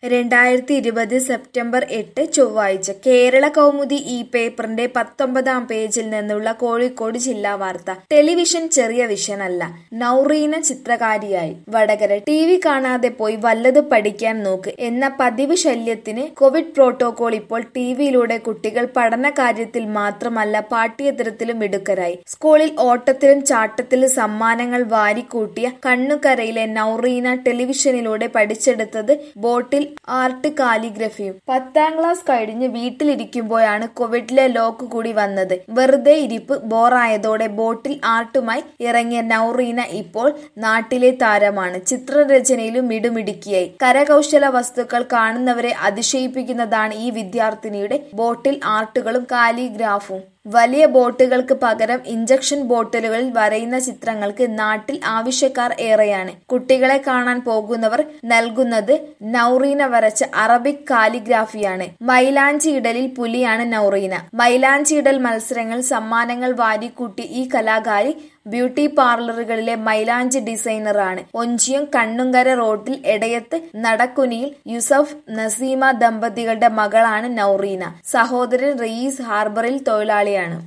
രണ്ടായിരത്തി ഇരുപത് സെപ്റ്റംബർ എട്ട് ചൊവ്വാഴ്ച കേരള കൗമുദി ഈ പേപ്പറിന്റെ പത്തൊമ്പതാം പേജിൽ നിന്നുള്ള കോഴിക്കോട് ജില്ലാ വാർത്ത ടെലിവിഷൻ ചെറിയ വിഷനല്ല നൗറീന ചിത്രകാരിയായി വടകര ടി വി കാണാതെ പോയി വല്ലത് പഠിക്കാൻ നോക്ക് എന്ന പതിവ് ശല്യത്തിന് കോവിഡ് പ്രോട്ടോകോൾ ഇപ്പോൾ ടിവിയിലൂടെ കുട്ടികൾ പഠന കാര്യത്തിൽ മാത്രമല്ല പാഠ്യേതരത്തിലും മിടുക്കരായി സ്കൂളിൽ ഓട്ടത്തിലും ചാട്ടത്തിലും സമ്മാനങ്ങൾ വാരിക്കൂട്ടിയ കണ്ണുകരയിലെ നൗറീന ടെലിവിഷനിലൂടെ പഠിച്ചെടുത്തത് ബോട്ടിൽ ആർട്ട് കാലിഗ്രഫിയും പത്താം ക്ലാസ് കഴിഞ്ഞ് വീട്ടിലിരിക്കുമ്പോഴാണ് കോവിഡിലെ ലോക്ക് കൂടി വന്നത് വെറുതെ ഇരിപ്പ് ബോറായതോടെ ബോട്ടിൽ ആർട്ടുമായി ഇറങ്ങിയ നൗറീന ഇപ്പോൾ നാട്ടിലെ താരമാണ് ചിത്രരചനയിലും മിടുമിടുക്കിയായി കരകൗശല വസ്തുക്കൾ കാണുന്നവരെ അതിശയിപ്പിക്കുന്നതാണ് ഈ വിദ്യാർത്ഥിനിയുടെ ബോട്ടിൽ ആർട്ടുകളും കാലിഗ്രാഫും വലിയ ബോട്ടുകൾക്ക് പകരം ഇഞ്ചക്ഷൻ ബോട്ടിലുകളിൽ വരയുന്ന ചിത്രങ്ങൾക്ക് നാട്ടിൽ ആവശ്യക്കാർ ഏറെയാണ് കുട്ടികളെ കാണാൻ പോകുന്നവർ നൽകുന്നത് നൗറീന വരച്ച അറബിക് കാലിഗ്രാഫിയാണ് മൈലാഞ്ചിയിടലിൽ പുലിയാണ് നൗറീന മൈലാഞ്ചിയിടൽ മത്സരങ്ങൾ സമ്മാനങ്ങൾ വാരിക്കൂട്ടി ഈ കലാകാരി ബ്യൂട്ടി പാർലറുകളിലെ മൈലാഞ്ചി ഡിസൈനറാണ് ഒഞ്ചിയം കണ്ണുങ്കര റോഡിൽ എടയത്ത് നടക്കുനിയിൽ യുസഫ് നസീമ ദമ്പതികളുടെ മകളാണ് നൗറീന സഹോദരൻ റയീസ് ഹാർബറിൽ തൊഴിലാളിയാണ്